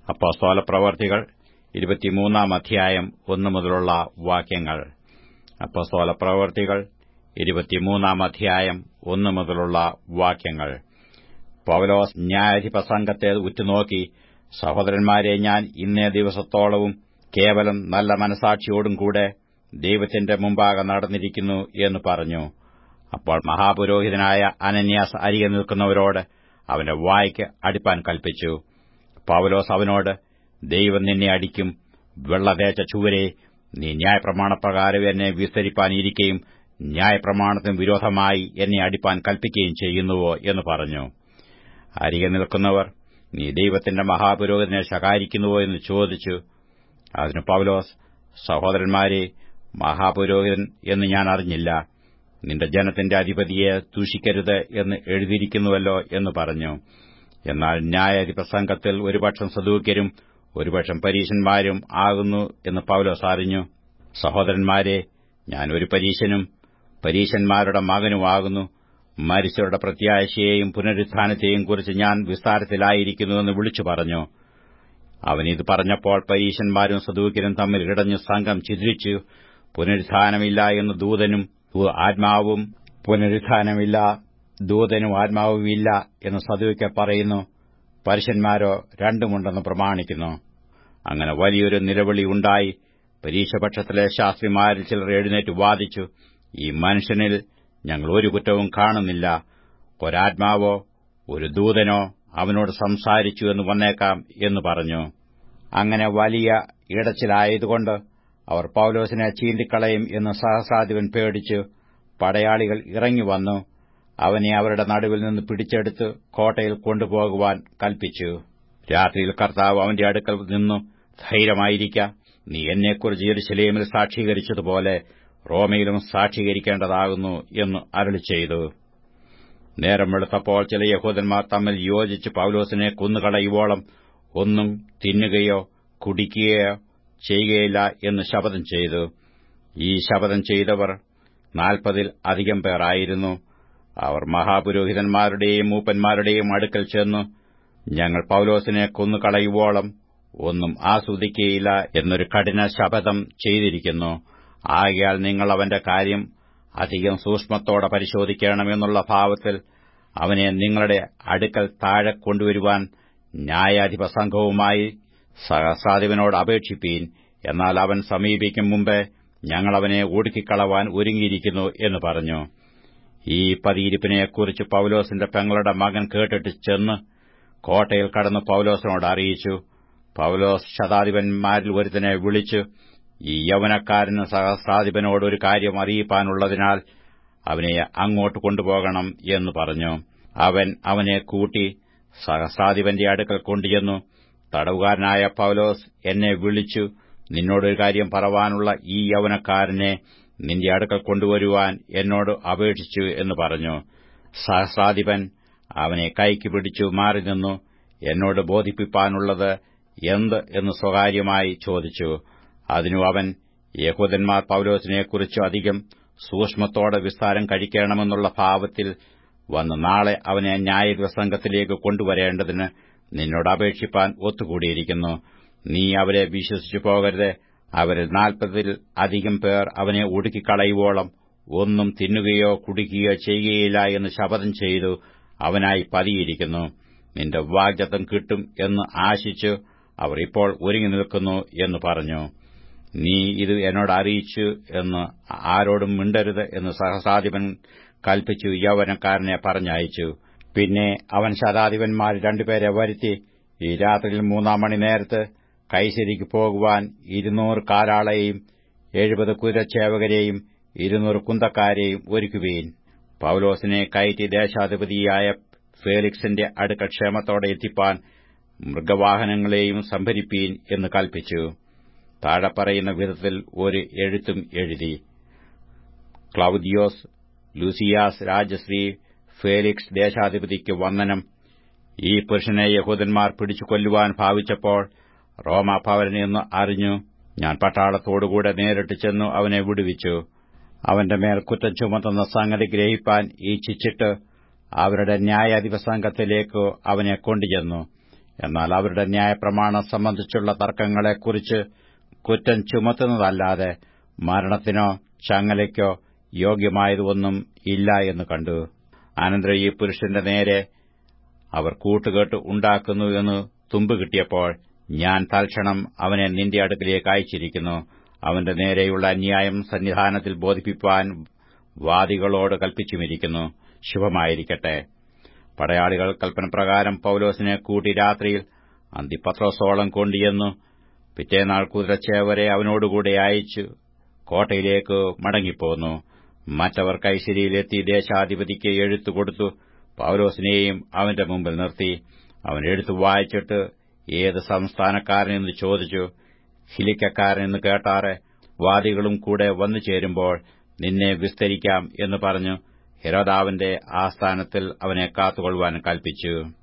അപ്പോസ്തോല പ്രവർത്തികൾ ഇരുപത്തിമൂന്നാം അധ്യായം ഒന്നു മുതലുള്ള വാക്യങ്ങൾ അപ്പോസ്തോല പ്രവർത്തികൾ ഇരുപത്തിമൂന്നാം അധ്യായം ഒന്നു മുതലുള്ള വാക്യങ്ങൾ പൗലോസ് ന്യായാധിപ സംഘത്തെ ഉറ്റുനോക്കി സഹോദരന്മാരെ ഞാൻ ഇന്നേ ദിവസത്തോളവും കേവലം നല്ല മനസാക്ഷിയോടും കൂടെ ദൈവത്തിന്റെ മുമ്പാകെ നടന്നിരിക്കുന്നു എന്ന് പറഞ്ഞു അപ്പോൾ മഹാപുരോഹിതനായ അനന്യാസ് അരികെ നിൽക്കുന്നവരോട് അവന്റെ വായ്ക്ക് അടിപ്പാൻ കൽപ്പിച്ചു പൗലോസ് അവനോട് ദൈവം നിന്നെ അടിക്കും വെള്ളതേച്ച ചുവരെ നീ ന്യായപ്രമാണപ്രകാരം എന്നെ വിസ്തരിപ്പാനിരിക്കുകയും ന്യായപ്രമാണത്തിന് വിരോധമായി എന്നെ അടിപ്പാൻ കൽപ്പിക്കുകയും ചെയ്യുന്നുവോ എന്ന് പറഞ്ഞു അരികെ നിൽക്കുന്നവർ നീ ദൈവത്തിന്റെ മഹാപുരോഹിതനെ ശകാരിക്കുന്നുവോ എന്ന് ചോദിച്ചു അതിന് പൗലോസ് സഹോദരന്മാരെ മഹാപുരോഹിതൻ എന്ന് ഞാൻ അറിഞ്ഞില്ല നിന്റെ ജനത്തിന്റെ അധിപതിയെ ദൂഷിക്കരുത് എന്ന് എഴുതിയിരിക്കുന്നുവല്ലോ എന്ന് പറഞ്ഞു എന്നാൽ ന്യായാധിപ സംഘത്തിൽ ഒരുപക്ഷം സദൂക്യരും ഒരുപക്ഷം പരീശന്മാരും ആകുന്നു എന്ന് പൗലോസ് അറിഞ്ഞു സഹോദരന്മാരെ ഞാൻ ഒരു പരീശനും പരീശന്മാരുടെ മകനുമാകുന്നു മരിച്ചവരുടെ പ്രത്യാശയെയും പുനരുത്ഥാനത്തെയും കുറിച്ച് ഞാൻ വിസ്താരത്തിലായിരിക്കുന്നുവെന്ന് വിളിച്ചു പറഞ്ഞു അവൻ ഇത് പറഞ്ഞപ്പോൾ പരീശന്മാരും സദൂക്യരും തമ്മിൽ ഇടഞ്ഞു സംഘം ചിദ്രിച്ചു പുനരുത്ഥാനമില്ല എന്ന് ദൂതനും ആത്മാവും പുനരുത്ഥാനമില്ല ദൂതനും ആത്മാവും ഇല്ല എന്ന് സദൂക്യർ പറയുന്നു പരുഷന്മാരോ രണ്ടുമുണ്ടെന്ന് പ്രമാണിക്കുന്നു അങ്ങനെ വലിയൊരു നിലവിളി ഉണ്ടായി പരീക്ഷപക്ഷത്തിലെ ശാസ്ത്രിമാരിൽ ചിലർ എഴുന്നേറ്റ് വാദിച്ചു ഈ മനുഷ്യനിൽ ഞങ്ങൾ ഒരു കുറ്റവും കാണുന്നില്ല ഒരാത്മാവോ ഒരു ദൂതനോ അവനോട് സംസാരിച്ചു എന്ന് വന്നേക്കാം എന്ന് പറഞ്ഞു അങ്ങനെ വലിയ ഇടച്ചിലായതുകൊണ്ട് അവർ പൌലോസിനെ ചീന്തിക്കളയും എന്ന് സഹസ്രാധിപൻ പേടിച്ചു പടയാളികൾ ഇറങ്ങിവന്നു അവനെ അവരുടെ നടുവിൽ നിന്ന് പിടിച്ചെടുത്ത് കോട്ടയിൽ കൊണ്ടുപോകുവാൻ കൽപ്പിച്ചു രാത്രിയിൽ കർത്താവ് അവന്റെ അടുക്കൽ നിന്നു ധൈര്യമായിരിക്ക നീ എന്നെക്കുറിച്ച് യെരുശലേമിൽ സാക്ഷീകരിച്ചതുപോലെ റോമയിലും സാക്ഷീകരിക്കേണ്ടതാകുന്നു എന്ന് അരളി ചെയ്തു നേരം വെളുത്തപ്പോൾ ചില യഹൂദന്മാർ തമ്മിൽ യോജിച്ച് പൌലോസിനെ കൊന്നുകളയുവോളം ഒന്നും തിന്നുകയോ കുടിക്കുകയോ ചെയ്യുകയില്ല എന്ന് ശപഥം ചെയ്തു ഈ ശപഥം ചെയ്തവർ നാൽപ്പതിൽ അധികം പേരായിരുന്നു അവർ മഹാപുരോഹിതന്മാരുടെയും മൂപ്പന്മാരുടെയും അടുക്കൽ ചെന്നു ഞങ്ങൾ പൌലോസിനെ കൊന്നുകളയുവോളം ഒന്നും ആസ്വദിക്കുകയില്ല എന്നൊരു കഠിന ശപഥം ചെയ്തിരിക്കുന്നു ആകയാൽ നിങ്ങൾ അവന്റെ കാര്യം അധികം സൂക്ഷ്മത്തോടെ പരിശോധിക്കണമെന്നുള്ള ഭാവത്തിൽ അവനെ നിങ്ങളുടെ അടുക്കൽ താഴെ കൊണ്ടുവരുവാൻ ന്യായാധിപ സംഘവുമായി സഹസ്രാധിപനോട് അപേക്ഷിപ്പീൻ എന്നാൽ അവൻ സമീപിക്കും മുമ്പേ ഞങ്ങൾ അവനെ ഒടുക്കിക്കളവാൻ ഒരുങ്ങിയിരിക്കുന്നു എന്ന് പറഞ്ഞു ഈ പതിയിരിപ്പിനെക്കുറിച്ച് പൌലോസിന്റെ പെങ്ങളുടെ മകൻ കേട്ടിട്ട് ചെന്ന് കോട്ടയിൽ കടന്ന് പൌലോസിനോട് അറിയിച്ചു പൌലോസ് ശതാധിപന്മാരിൽ ഒരുത്തനെ വിളിച്ചു ഈ യൗവനക്കാരന് സഹസ്രാധിപനോട് ഒരു കാര്യം അറിയിപ്പാനുള്ളതിനാൽ അവനെ അങ്ങോട്ട് കൊണ്ടുപോകണം എന്ന് പറഞ്ഞു അവൻ അവനെ കൂട്ടി സഹസ്രാധിപന്റെ അടുക്കൽ കൊണ്ടുചെന്നു തടവുകാരനായ പൌലോസ് എന്നെ വിളിച്ചു നിന്നോടൊരു കാര്യം പറവാനുള്ള ഈ യൗവനക്കാരനെ നിന്റെ അടുക്കൽ കൊണ്ടുവരുവാൻ എന്നോട് അപേക്ഷിച്ചു എന്ന് പറഞ്ഞു സഹസ്രാധിപൻ അവനെ കൈക്ക് പിടിച്ചു മാറി നിന്നു എന്നോട് ബോധിപ്പിപ്പാനുള്ളത് എന്ത് എന്ന് സ്വകാര്യമായി ചോദിച്ചു അതിനു അവൻ യഹൂദന്മാർ പൌലോസിനെക്കുറിച്ച് അധികം സൂക്ഷ്മത്തോടെ വിസ്താരം കഴിക്കണമെന്നുള്ള ഭാവത്തിൽ വന്ന് നാളെ അവനെ ന്യായദിവസംഘത്തിലേക്ക് കൊണ്ടുവരേണ്ടതിന് നിന്നോട് അപേക്ഷിപ്പാൻ ഒത്തുകൂടിയിരിക്കുന്നു നീ അവരെ വിശ്വസിച്ചു പോകരുത് അവരിൽ നാൽപ്പതിൽ അധികം പേർ അവനെ ഒടുക്കിക്കളയുവോളം ഒന്നും തിന്നുകയോ കുടിക്കുകയോ ചെയ്യുകയില്ല എന്ന് ശപഥം ചെയ്തു അവനായി പതിയിരിക്കുന്നു നിന്റെ വാഗ്ദത്തം കിട്ടും എന്ന് ആശിച്ചു അവർ ഇപ്പോൾ ഒരുങ്ങി നിൽക്കുന്നു എന്ന് പറഞ്ഞു നീ ഇത് എന്നോട് അറിയിച്ചു എന്ന് ആരോടും മിണ്ടരുത് എന്ന് സഹസാധിപൻ കൽപ്പിച്ചു യൗവനക്കാരനെ പറഞ്ഞയച്ചു പിന്നെ അവൻ ശതാധിപന്മാർ രണ്ടുപേരെ വരുത്തി ഈ രാത്രിയിൽ മൂന്നാം മണി നേരത്ത് കൈശരിക്ക് പോകുവാൻ ഇരുന്നൂറ് കാലാളെയും എഴുപത് കുതിരച്ചേവകരെയും ഇരുന്നൂറ് കുന്തക്കാരെയും ഒരുക്കുവീൻ പൌലോസിനെ കയറ്റി ദേശാധിപതിയായ ഫേലിക്സിന്റെ അടുക്ക ക്ഷേമത്തോടെ എത്തിപ്പാൻ മൃഗവാഹനങ്ങളെയും സംഭരിപ്പീൻ എന്ന് കൽപ്പിച്ചു താഴെ പറയുന്ന വിധത്തിൽ ഒരു എഴുത്തും എഴുതി ക്ലൌദിയോസ് ലൂസിയാസ് രാജശ്രീ ഫേലിക്സ് ദേശാധിപതിക്ക് വന്ദനം ഈ പുരുഷനെ യഹൂദന്മാർ പിടിച്ചു കൊല്ലുവാൻ ഭാവിച്ചപ്പോൾ റോമാഭവനെന്ന് അറിഞ്ഞു ഞാൻ പട്ടാളത്തോടുകൂടെ നേരിട്ട് ചെന്നു അവനെ വിടുവിച്ചു അവന്റെ മേൽ കുറ്റം ചുമത്തുന്ന സംഗതി ഗ്രഹിപ്പാൻ ഈച്ഛിച്ചിട്ട് അവരുടെ ന്യായാധിപ സംഘത്തിലേക്ക് അവനെ കൊണ്ടുചെന്നു എന്നാൽ അവരുടെ ന്യായപ്രമാണം സംബന്ധിച്ചുള്ള തർക്കങ്ങളെക്കുറിച്ച് കുറ്റം ചുമത്തുന്നതല്ലാതെ മരണത്തിനോ ചങ്ങലയ്ക്കോ യോഗ്യമായതൊന്നും ഇല്ല എന്ന് കണ്ടു അനന്തരം ഈ പുരുഷന്റെ നേരെ അവർ കൂട്ടുകെട്ട് ഉണ്ടാക്കുന്നു എന്ന് തുമ്പ് കിട്ടിയപ്പോൾ ഞാൻ തൽക്ഷണം അവനെ നിന്റെ അടുക്കിലേക്ക് അയച്ചിരിക്കുന്നു അവന്റെ നേരെയുള്ള അന്യായം സന്നിധാനത്തിൽ ബോധിപ്പിപ്പാൻ വാദികളോട് കൽപ്പിച്ചുമിരിക്കുന്നു ശുഭമായിരിക്കട്ടെ പടയാളികൾ കൽപ്പനപ്രകാരം പൌലോസിനെ കൂട്ടി രാത്രിയിൽ അന്തിപത്രോസോളം കൊണ്ടുചെന്നു പിറ്റേനാൾ കുതിരച്ചേവരെ അവനോടുകൂടെ അയച്ചു കോട്ടയിലേക്ക് മടങ്ങിപ്പോന്നു മറ്റവർ കൈശരിയിലെത്തി ദേശാധിപതിക്ക് എഴുത്തു കൊടുത്തു പൌലോസിനെയും അവന്റെ മുമ്പിൽ നിർത്തി അവൻ എഴുത്തു വായിച്ചിട്ട് ഏത് സംസ്ഥാനക്കാരനെന്ന് ചോദിച്ചു ഹിലിക്കക്കാരനെന്ന് കേട്ടാറെ വാദികളും കൂടെ വന്നു ചേരുമ്പോൾ നിന്നെ വിസ്തരിക്കാം എന്ന് പറഞ്ഞു ഹെരോദാവിന്റെ ആസ്ഥാനത്തിൽ അവനെ കാത്തുകൊള്ളുവാൻ കൽപ്പിച്ചു